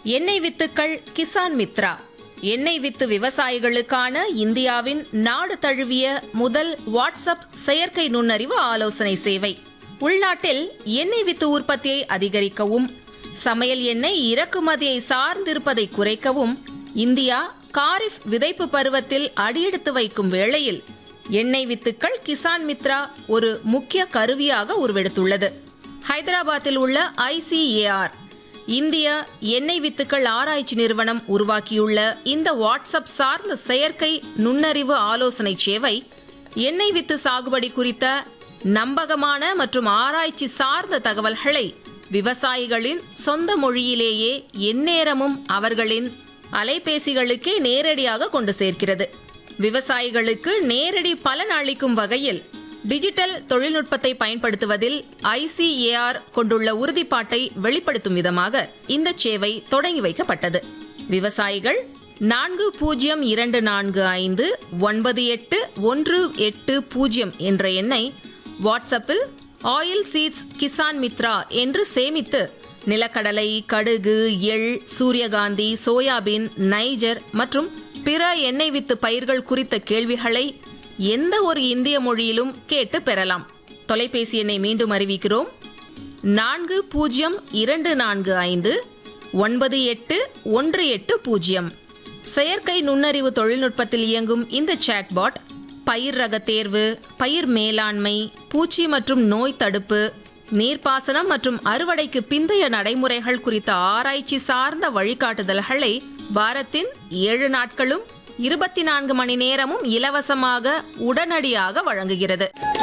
எண்ணெய் வித்துக்கள் கிசான் மித்ரா எண்ணெய் வித்து விவசாயிகளுக்கான இந்தியாவின் நாடு தழுவிய முதல் வாட்ஸ்அப் செயற்கை நுண்ணறிவு ஆலோசனை சேவை உள்நாட்டில் எண்ணெய் வித்து உற்பத்தியை அதிகரிக்கவும் சமையல் எண்ணெய் இறக்குமதியை சார்ந்திருப்பதை குறைக்கவும் இந்தியா காரிஃப் விதைப்பு பருவத்தில் அடியெடுத்து வைக்கும் வேளையில் எண்ணெய் வித்துக்கள் கிசான் மித்ரா ஒரு முக்கிய கருவியாக உருவெடுத்துள்ளது ஹைதராபாத்தில் உள்ள ஐசிஏஆர் இந்திய எண்ணெய் வித்துக்கள் ஆராய்ச்சி நிறுவனம் உருவாக்கியுள்ள இந்த வாட்ஸ்அப் சார்ந்த செயற்கை நுண்ணறிவு ஆலோசனை சேவை எண்ணெய் வித்து சாகுபடி குறித்த நம்பகமான மற்றும் ஆராய்ச்சி சார்ந்த தகவல்களை விவசாயிகளின் சொந்த மொழியிலேயே எந்நேரமும் அவர்களின் அலைபேசிகளுக்கே நேரடியாக கொண்டு சேர்க்கிறது விவசாயிகளுக்கு நேரடி பலன் அளிக்கும் வகையில் டிஜிட்டல் தொழில்நுட்பத்தை பயன்படுத்துவதில் ஐசிஏஆர் கொண்டுள்ள உறுதிப்பாட்டை வெளிப்படுத்தும் விதமாக இந்த சேவை தொடங்கி வைக்கப்பட்டது விவசாயிகள் நான்கு பூஜ்ஜியம் இரண்டு நான்கு ஐந்து ஒன்பது எட்டு ஒன்று எட்டு பூஜ்ஜியம் என்ற எண்ணை வாட்ஸ்அப்பில் ஆயில் சீட்ஸ் கிசான் மித்ரா என்று சேமித்து நிலக்கடலை கடுகு எள் சூரியகாந்தி சோயாபீன் நைஜர் மற்றும் பிற எண்ணெய் வித்து பயிர்கள் குறித்த கேள்விகளை எந்த ஒரு இந்திய மொழியிலும் கேட்டு பெறலாம் தொலைபேசி எண்ணை மீண்டும் அறிவிக்கிறோம் நான்கு பூஜ்ஜியம் இரண்டு நான்கு ஐந்து ஒன்பது எட்டு ஒன்று எட்டு பூஜ்ஜியம் செயற்கை நுண்ணறிவு தொழில்நுட்பத்தில் இயங்கும் இந்த சாட்பாட் பயிர் ரக தேர்வு பயிர் மேலாண்மை பூச்சி மற்றும் நோய் தடுப்பு நீர்ப்பாசனம் மற்றும் அறுவடைக்கு பிந்தைய நடைமுறைகள் குறித்த ஆராய்ச்சி சார்ந்த வழிகாட்டுதல்களை வாரத்தின் ஏழு நாட்களும் இருபத்தி நான்கு மணி நேரமும் இலவசமாக உடனடியாக வழங்குகிறது